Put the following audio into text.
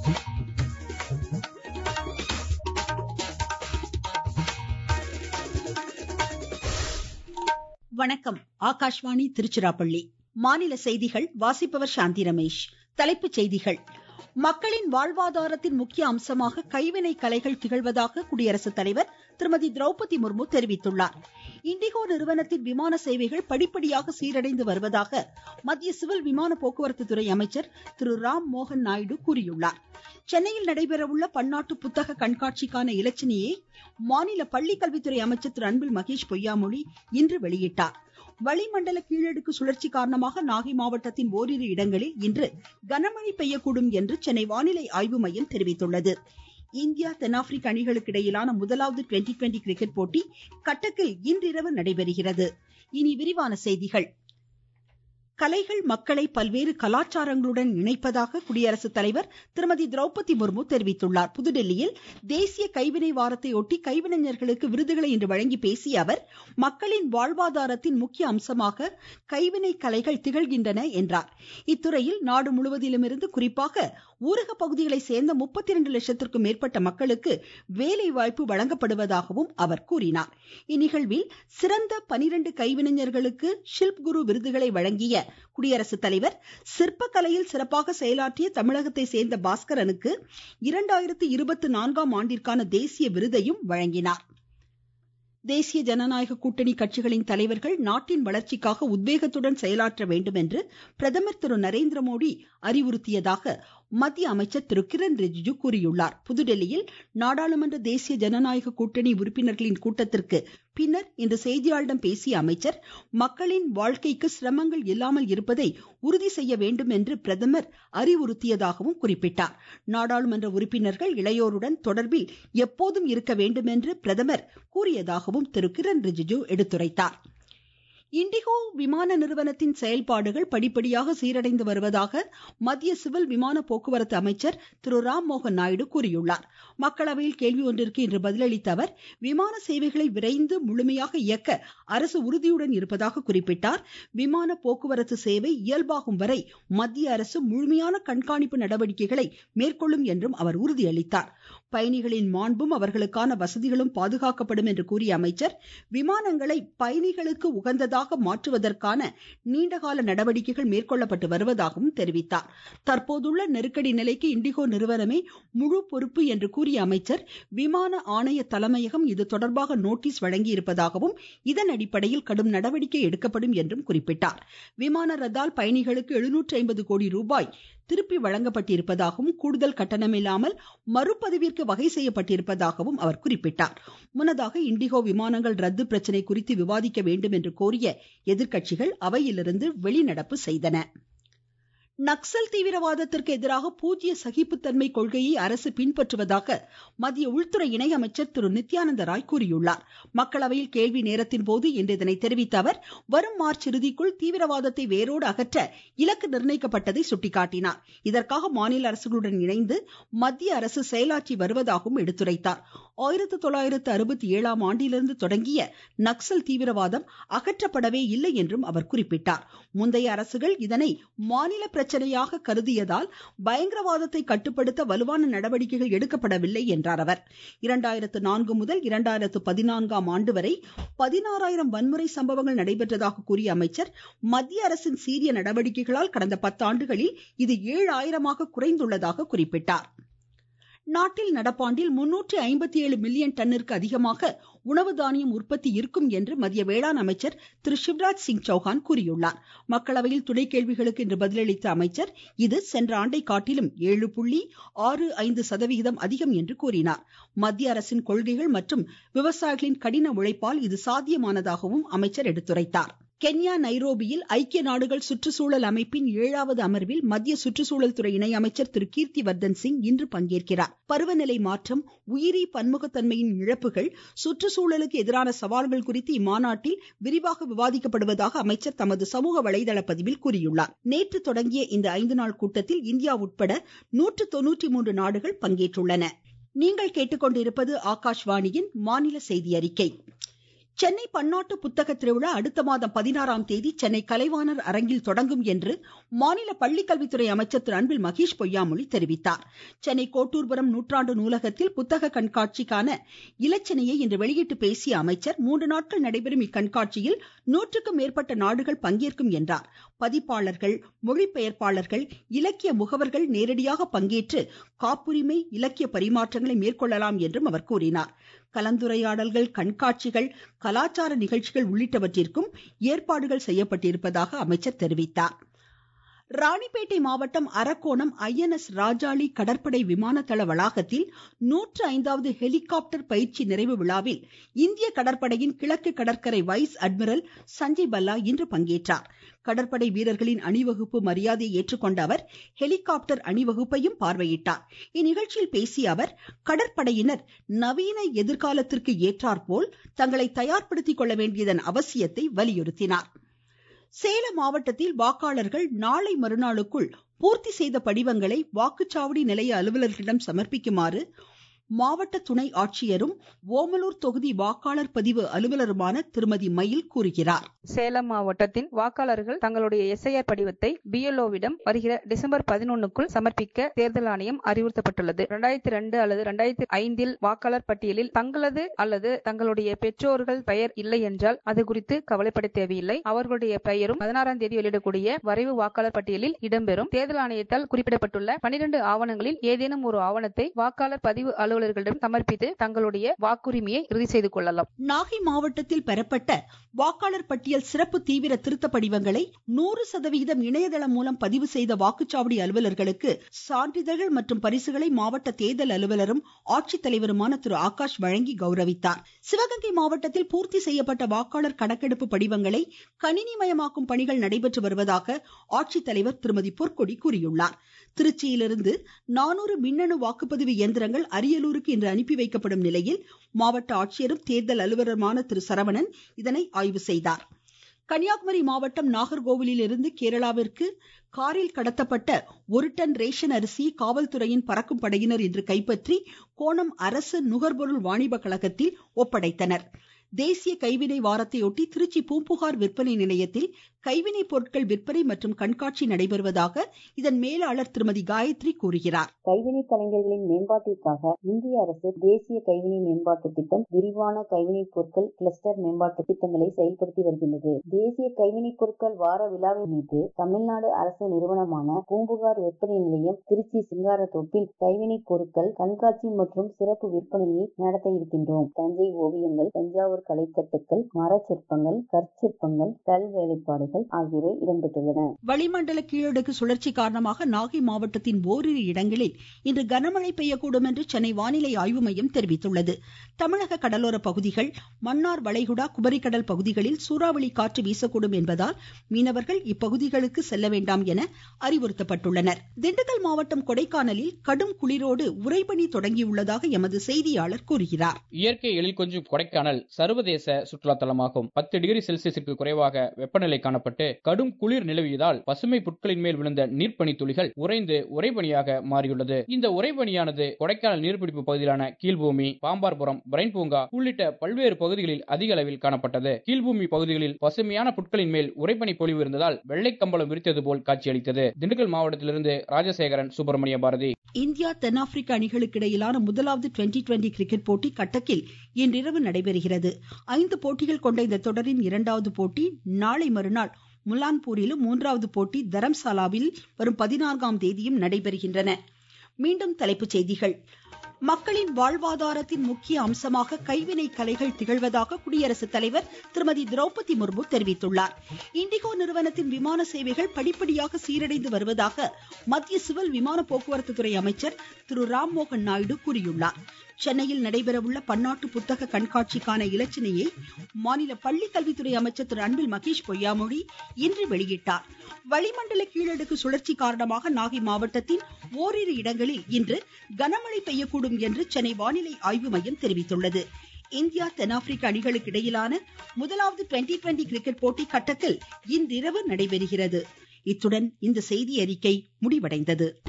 வணக்கம் ஆகாஷ்வாணி திருச்சிராப்பள்ளி மாநில செய்திகள் வாசிப்பவர் சாந்தி ரமேஷ் தலைப்புச் செய்திகள் மக்களின் வாழ்வாதாரத்தின் முக்கிய அம்சமாக கைவினை கலைகள் திகழ்வதாக குடியரசுத் தலைவர் திருமதி திரௌபதி முர்மு தெரிவித்துள்ளார் இண்டிகோ நிறுவனத்தின் விமான சேவைகள் படிப்படியாக சீரடைந்து வருவதாக மத்திய சிவில் விமான போக்குவரத்து துறை அமைச்சர் திரு ராம் மோகன் நாயுடு கூறியுள்ளார் சென்னையில் நடைபெறவுள்ள பன்னாட்டு புத்தக கண்காட்சிக்கான இலச்சினையை மாநில பள்ளிக்கல்வித்துறை அமைச்சர் திரு அன்பில் மகேஷ் பொய்யாமொழி இன்று வெளியிட்டார் வளிமண்டல கீழடுக்கு சுழற்சி காரணமாக நாகை மாவட்டத்தின் ஓரிரு இடங்களில் இன்று கனமழை பெய்யக்கூடும் என்று சென்னை வானிலை ஆய்வு மையம் தெரிவித்துள்ளது இந்தியா தென்னாப்பிரிக்க அணிகளுக்கு இடையிலான முதலாவது டுவெண்டி டுவெண்டி கிரிக்கெட் போட்டி கட்டக்கில் இன்றிரவு நடைபெறுகிறது இனி விரிவான செய்திகள் கலைகள் மக்களை பல்வேறு கலாச்சாரங்களுடன் இணைப்பதாக குடியரசுத் தலைவர் திருமதி திரௌபதி முர்மு தெரிவித்துள்ளார் புதுடெல்லியில் தேசிய கைவினை வாரத்தை ஒட்டி கைவினைஞர்களுக்கு விருதுகளை இன்று வழங்கி பேசிய அவர் மக்களின் வாழ்வாதாரத்தின் முக்கிய அம்சமாக கைவினை கலைகள் திகழ்கின்றன என்றார் இத்துறையில் நாடு முழுவதிலுமிருந்து குறிப்பாக ஊரக பகுதிகளை சேர்ந்த முப்பத்தி இரண்டு லட்சத்திற்கும் மேற்பட்ட மக்களுக்கு வேலை வாய்ப்பு வழங்கப்படுவதாகவும் அவர் கூறினார் இந்நிகழ்வில் சிறந்த பனிரெண்டு கைவினைஞர்களுக்கு ஷில்ப் குரு விருதுகளை வழங்கிய குடியரசுத் தலைவர் சிற்ப கலையில் சிறப்பாக செயலாற்றிய தமிழகத்தை சேர்ந்த பாஸ்கரனுக்கு இரண்டாயிரத்து இருபத்தி நான்காம் ஆண்டிற்கான தேசிய விருதையும் வழங்கினார் தேசிய ஜனநாயக கூட்டணி கட்சிகளின் தலைவர்கள் நாட்டின் வளர்ச்சிக்காக உத்வேகத்துடன் செயலாற்ற வேண்டும் என்று பிரதமர் திரு நரேந்திர மோடி அறிவுறுத்தியதாக மத்திய அமைச்சர் திரு கிரண் ரிஜிஜு கூறியுள்ளார் புதுடெல்லியில் நாடாளுமன்ற தேசிய ஜனநாயக கூட்டணி உறுப்பினர்களின் கூட்டத்திற்கு பின்னர் இன்று செய்தியாளர்களிடம் பேசிய அமைச்சர் மக்களின் வாழ்க்கைக்கு சிரமங்கள் இல்லாமல் இருப்பதை உறுதி செய்ய வேண்டும் என்று பிரதமர் அறிவுறுத்தியதாகவும் குறிப்பிட்டார் நாடாளுமன்ற உறுப்பினர்கள் இளையோருடன் தொடர்பில் எப்போதும் இருக்க வேண்டும் என்று பிரதமர் கூறியதாகவும் திரு கிரண் ரிஜிஜு எடுத்துரைத்தார் இண்டிகோ விமான நிறுவனத்தின் செயல்பாடுகள் படிப்படியாக சீரடைந்து வருவதாக மத்திய சிவில் விமான போக்குவரத்து அமைச்சர் திரு ராம் மோகன் நாயுடு கூறியுள்ளார் மக்களவையில் கேள்வி ஒன்றிற்கு இன்று பதிலளித்த அவர் விமான சேவைகளை விரைந்து முழுமையாக இயக்க அரசு உறுதியுடன் இருப்பதாக குறிப்பிட்டார் விமான போக்குவரத்து சேவை இயல்பாகும் வரை மத்திய அரசு முழுமையான கண்காணிப்பு நடவடிக்கைகளை மேற்கொள்ளும் என்றும் அவர் உறுதியளித்தார் பயணிகளின் மாண்பும் அவர்களுக்கான வசதிகளும் பாதுகாக்கப்படும் என்று கூறிய அமைச்சர் விமானங்களை பயணிகளுக்கு உகந்ததாக மாற்றுவதற்கான நீண்டகால நடவடிக்கைகள் மேற்கொள்ளப்பட்டு வருவதாகவும் தெரிவித்தார் தற்போதுள்ள நெருக்கடி நிலைக்கு இண்டிகோ நிறுவனமே முழு பொறுப்பு என்று கூறிய அமைச்சர் விமான ஆணைய தலைமையகம் இது தொடர்பாக நோட்டீஸ் வழங்கியிருப்பதாகவும் இதன் அடிப்படையில் கடும் நடவடிக்கை எடுக்கப்படும் என்றும் குறிப்பிட்டார் விமான ரத்தால் பயணிகளுக்கு எழுநூற்று ஐம்பது கோடி ரூபாய் திருப்பி வழங்கப்பட்டிருப்பதாகவும் கூடுதல் கட்டணமில்லாமல் மறுபதிவிற்கு வகை செய்யப்பட்டிருப்பதாகவும் அவர் குறிப்பிட்டார் முன்னதாக இண்டிகோ விமானங்கள் ரத்து பிரச்சனை குறித்து விவாதிக்க வேண்டும் என்று கோரிய எதிர்க்கட்சிகள் அவையிலிருந்து வெளிநடப்பு செய்தன நக்சல் தீவிரவாதத்திற்கு எதிராக பூஜ்ய சகிப்புத்தன்மை கொள்கையை அரசு பின்பற்றுவதாக மத்திய உள்துறை இணை அமைச்சர் திரு நித்யானந்த ராய் கூறியுள்ளார் மக்களவையில் கேள்வி நேரத்தின் போது இன்று இதனை தெரிவித்த அவர் வரும் மார்ச் இறுதிக்குள் தீவிரவாதத்தை வேரோடு அகற்ற இலக்கு நிர்ணயிக்கப்பட்டதை சுட்டிக்காட்டினார் இதற்காக மாநில அரசுகளுடன் இணைந்து மத்திய அரசு செயலாற்றி வருவதாகவும் எடுத்துரைத்தார் ஆயிரத்தி தொள்ளாயிரத்து அறுபத்தி ஏழாம் ஆண்டிலிருந்து தொடங்கிய நக்சல் தீவிரவாதம் அகற்றப்படவே இல்லை என்றும் அவர் குறிப்பிட்டார் முந்தைய அரசுகள் இதனை மாநில பிரச்சனையாக கருதியதால் பயங்கரவாதத்தை கட்டுப்படுத்த வலுவான நடவடிக்கைகள் எடுக்கப்படவில்லை என்றார் அவர் இரண்டாயிரத்து நான்கு முதல் இரண்டாயிரத்து பதினான்காம் ஆண்டு வரை பதினாறாயிரம் வன்முறை சம்பவங்கள் நடைபெற்றதாக கூறிய அமைச்சர் மத்திய அரசின் சீரிய நடவடிக்கைகளால் கடந்த பத்தாண்டுகளில் இது ஏழு ஆயிரமாக குறைந்துள்ளதாக குறிப்பிட்டார் நாட்டில் நடப்பாண்டில் முன்னூற்றி ஐம்பத்தி ஏழு மில்லியன் டன்னிற்கு அதிகமாக உணவு தானியம் உற்பத்தி இருக்கும் என்று மத்திய வேளாண் அமைச்சர் திரு சிவராஜ் சிங் சௌஹான் கூறியுள்ளார் மக்களவையில் துணை கேள்விகளுக்கு இன்று பதிலளித்த அமைச்சர் இது சென்ற ஆண்டை காட்டிலும் ஏழு புள்ளி ஆறு ஐந்து சதவிகிதம் அதிகம் என்று கூறினார் மத்திய அரசின் கொள்கைகள் மற்றும் விவசாயிகளின் கடின உழைப்பால் இது சாத்தியமானதாகவும் அமைச்சர் எடுத்துரைத்தார் கென்யா நைரோபியில் ஐக்கிய நாடுகள் சுற்றுச்சூழல் அமைப்பின் ஏழாவது அமர்வில் மத்திய சுற்றுச்சூழல் துறை இணை அமைச்சர் திரு கீர்த்தி வர்தன் சிங் இன்று பங்கேற்கிறார் பருவநிலை மாற்றம் உயிரி பன்முகத்தன்மையின் இழப்புகள் சுற்றுச்சூழலுக்கு எதிரான சவால்கள் குறித்து இம்மாநாட்டில் விரிவாக விவாதிக்கப்படுவதாக அமைச்சர் தமது சமூக வலைதள பதிவில் கூறியுள்ளார் நேற்று தொடங்கிய இந்த ஐந்து நாள் கூட்டத்தில் இந்தியா உட்பட நூற்று தொன்னூற்றி மூன்று நாடுகள் பங்கேற்றுள்ளன நீங்கள் கேட்டுக்கொண்டிருப்பது ஆகாஷ்வாணியின் மாநில செய்தி அறிக்கை சென்னை பன்னாட்டு புத்தக திருவிழா அடுத்த மாதம் பதினாறாம் தேதி சென்னை கலைவாணர் அரங்கில் தொடங்கும் என்று மாநில பள்ளிக்கல்வித்துறை அமைச்சர் திரு அன்பில் மகேஷ் பொய்யாமொழி தெரிவித்தார் சென்னை கோட்டூர்புரம் நூற்றாண்டு நூலகத்தில் புத்தக கண்காட்சிக்கான இலச்சினையை இன்று வெளியிட்டு பேசிய அமைச்சர் மூன்று நாட்கள் நடைபெறும் இக்கண்காட்சியில் நூற்றுக்கும் மேற்பட்ட நாடுகள் பங்கேற்கும் என்றார் பதிப்பாளர்கள் மொழிபெயர்ப்பாளர்கள் இலக்கிய முகவர்கள் நேரடியாக பங்கேற்று காப்புரிமை இலக்கிய பரிமாற்றங்களை மேற்கொள்ளலாம் என்றும் அவர் கூறினார் கலந்துரையாடல்கள் கண்காட்சிகள் கலாச்சார நிகழ்ச்சிகள் உள்ளிட்டவற்றிற்கும் ஏற்பாடுகள் செய்யப்பட்டிருப்பதாக அமைச்சர் தெரிவித்தார் ராணிப்பேட்டை மாவட்டம் அரக்கோணம் ஐஎன்எஸ் ராஜாளி கடற்படை விமான தள வளாகத்தில் நூற்று ஐந்தாவது ஹெலிகாப்டர் பயிற்சி நிறைவு விழாவில் இந்திய கடற்படையின் கிழக்கு கடற்கரை வைஸ் அட்மிரல் சஞ்சய் பல்லா இன்று பங்கேற்றார் கடற்படை வீரர்களின் அணிவகுப்பு மரியாதையை ஏற்றுக்கொண்ட அவர் ஹெலிகாப்டர் அணிவகுப்பையும் பார்வையிட்டார் இந்நிகழ்ச்சியில் பேசிய அவர் கடற்படையினர் நவீன எதிர்காலத்திற்கு ஏற்றாற்போல் தங்களை தயார்படுத்திக் கொள்ள வேண்டியதன் அவசியத்தை வலியுறுத்தினார் சேலம் மாவட்டத்தில் வாக்காளர்கள் நாளை மறுநாளுக்குள் பூர்த்தி செய்த படிவங்களை வாக்குச்சாவடி நிலைய அலுவலர்களிடம் சமர்ப்பிக்குமாறு மாவட்ட துணை ஆட்சியரும் ஓமலூர் தொகுதி வாக்காளர் பதிவு அலுவலருமான திருமதி மயில் கூறுகிறார் சேலம் மாவட்டத்தின் வாக்காளர்கள் தங்களுடைய எஸ்ஐஆர் படிவத்தை பிஎல்ஓவிடம் வருகிற டிசம்பர் பதினொன்னுக்குள் சமர்ப்பிக்க தேர்தல் ஆணையம் அறிவுறுத்தப்பட்டுள்ளது இரண்டாயிரத்தி ரெண்டு அல்லது இரண்டாயிரத்தி ஐந்தில் வாக்காளர் பட்டியலில் தங்களது அல்லது தங்களுடைய பெற்றோர்கள் பெயர் இல்லை என்றால் அது குறித்து கவலைப்பட தேவையில்லை அவர்களுடைய பெயரும் பதினாறாம் தேதி வெளியிடக்கூடிய வரைவு வாக்காளர் பட்டியலில் இடம்பெறும் தேர்தல் ஆணையத்தால் குறிப்பிடப்பட்டுள்ள பனிரெண்டு ஆவணங்களில் ஏதேனும் ஒரு ஆவணத்தை வாக்காளர் பதிவு அலுவலர்களிடம் சமர்ப்பித்து தங்களுடைய வாக்குரிமையை இறுதி செய்து கொள்ளலாம் நாகை மாவட்டத்தில் பெறப்பட்ட வாக்காளர் பட்டியல் சிறப்பு தீவிர திருத்த படிவங்களை நூறு சதவிகிதம் இணையதளம் மூலம் பதிவு செய்த வாக்குச்சாவடி அலுவலர்களுக்கு சான்றிதழ்கள் மற்றும் பரிசுகளை மாவட்ட தேர்தல் அலுவலரும் ஆட்சித்தலைவருமான திரு ஆகாஷ் வழங்கி கௌரவித்தார் சிவகங்கை மாவட்டத்தில் பூர்த்தி செய்யப்பட்ட வாக்காளர் கணக்கெடுப்பு படிவங்களை கணினிமயமாக்கும் பணிகள் நடைபெற்று வருவதாக ஆட்சித்தலைவர் திருமதி பொற்கொடி கூறியுள்ளார் திருச்சியிலிருந்து நானூறு மின்னணு வாக்குப்பதிவு இயந்திரங்கள் அரியலூருக்கு இன்று அனுப்பி வைக்கப்படும் நிலையில் மாவட்ட ஆட்சியரும் தேர்தல் அலுவலருமான திரு சரவணன் இதனை ஆய்வு செய்தார் கன்னியாகுமரி மாவட்டம் நாகர்கோவிலில் இருந்து கேரளாவிற்கு காரில் கடத்தப்பட்ட ஒரு டன் ரேஷன் அரிசி காவல்துறையின் பறக்கும் படையினர் இன்று கைப்பற்றி கோணம் அரசு நுகர்பொருள் வாணிப கழகத்தில் ஒப்படைத்தனர் தேசிய கைவினை வாரத்தையொட்டி திருச்சி பூம்புகார் விற்பனை நிலையத்தில் கைவினை பொருட்கள் விற்பனை மற்றும் கண்காட்சி நடைபெறுவதாக இதன் மேலாளர் திருமதி காயத்ரி கூறுகிறார் கைவினை கலைஞர்களின் மேம்பாட்டிற்காக இந்திய அரசு தேசிய கைவினை மேம்பாட்டு திட்டம் விரிவான கைவினை பொருட்கள் கிளஸ்டர் மேம்பாட்டு திட்டங்களை செயல்படுத்தி வருகின்றது தேசிய கைவினை பொருட்கள் வார விழாவை முன்னிட்டு தமிழ்நாடு அரசு நிறுவனமான பூம்புகார் விற்பனை நிலையம் திருச்சி சிங்காரத்தோப்பில் கைவினை பொருட்கள் கண்காட்சி மற்றும் சிறப்பு விற்பனையை நடத்த இருக்கின்றோம் தஞ்சை ஓவியங்கள் தஞ்சாவூர் கலைத்தட்டுக்கள் மரச்சிற்பங்கள் கற்சிற்பங்கள் கல் வேலைப்பாடுகள் ஆகியவை இடம்பெற்றுள்ளன வளிமண்டல கீழடுக்கு சுழற்சி காரணமாக நாகை மாவட்டத்தின் ஓரிரு இடங்களில் இன்று கனமழை பெய்யக்கூடும் என்று சென்னை வானிலை ஆய்வு மையம் தெரிவித்துள்ளது தமிழக கடலோர பகுதிகள் மன்னார் வளைகுடா குமரிக்கடல் பகுதிகளில் சூறாவளி காற்று வீசக்கூடும் என்பதால் மீனவர்கள் இப்பகுதிகளுக்கு செல்ல வேண்டாம் என அறிவுறுத்தப்பட்டுள்ளனர் திண்டுக்கல் மாவட்டம் கொடைக்கானலில் கடும் குளிரோடு உறைபனி தொடங்கியுள்ளதாக எமது செய்தியாளர் கூறுகிறார் இயற்கை எழில் கொஞ்சம் கொடைக்கானல் சர்வதேச சுற்றுலா தலமாகும் பத்து டிகிரி செல்சியஸுக்கு குறைவாக வெப்பநிலை காணப்பட்டு கடும் குளிர் நிலவியதால் பசுமை புட்களின் மேல் விழுந்த நீர்ப்பனி துளிகள் உறைந்து உறைபனியாக மாறியுள்ளது இந்த உறைபனியானது கொடைக்கானல் நீர்பிடிப்பு பகுதியிலான கீழ்பூமி பாம்பார்புரம் பிரைன் பூங்கா உள்ளிட்ட பல்வேறு பகுதிகளில் அதிக அளவில் காணப்பட்டது கீழ்பூமி பகுதிகளில் பசுமையான புட்களின் மேல் உறைபனி பொழிவு இருந்ததால் வெள்ளை கம்பளம் விரித்தது போல் காட்சியளித்தது திண்டுக்கல் மாவட்டத்திலிருந்து ராஜசேகரன் சுப்பிரமணிய பாரதி இந்தியா தென்னாப்பிரிக்க அணிகளுக்கு இடையிலான முதலாவது டுவெண்டி டுவெண்டி கிரிக்கெட் போட்டி கட்டக்கில் இன்றிரவு நடைபெறுகிறது ஐந்து போட்டிகள் கொண்ட இந்த தொடரின் இரண்டாவது போட்டி நாளை மறுநாள் முலான்பூரிலும் மூன்றாவது போட்டி தரம்சாலாவில் வரும் பதினான்காம் தேதியும் நடைபெறுகின்றன மீண்டும் தலைப்புச் செய்திகள் மக்களின் வாழ்வாதாரத்தின் முக்கிய அம்சமாக கைவினை கலைகள் திகழ்வதாக குடியரசுத் தலைவர் திருமதி திரௌபதி முர்மு தெரிவித்துள்ளார் இண்டிகோ நிறுவனத்தின் விமான சேவைகள் படிப்படியாக சீரடைந்து வருவதாக மத்திய சிவில் விமான போக்குவரத்து துறை அமைச்சர் திரு ராம்மோகன் நாயுடு கூறியுள்ளார் சென்னையில் நடைபெறவுள்ள பன்னாட்டு புத்தக கண்காட்சிக்கான இலச்சினையை மாநில பள்ளி கல்வித்துறை அமைச்சர் திரு அன்பில் மகேஷ் பொய்யாமொழி இன்று வெளியிட்டார் வளிமண்டல கீழடுக்கு சுழற்சி காரணமாக நாகை மாவட்டத்தின் ஓரிரு இடங்களில் இன்று கனமழை பெய்யக்கூடும் என்று சென்னை வானிலை ஆய்வு மையம் தெரிவித்துள்ளது இந்தியா தென்னாப்பிரிக்க அணிகளுக்கு இடையிலான முதலாவது டுவெண்டி டுவெண்டி கிரிக்கெட் போட்டி கட்டத்தில் இன்றிரவு நடைபெறுகிறது இத்துடன் இந்த செய்தி அறிக்கை முடிவடைந்தது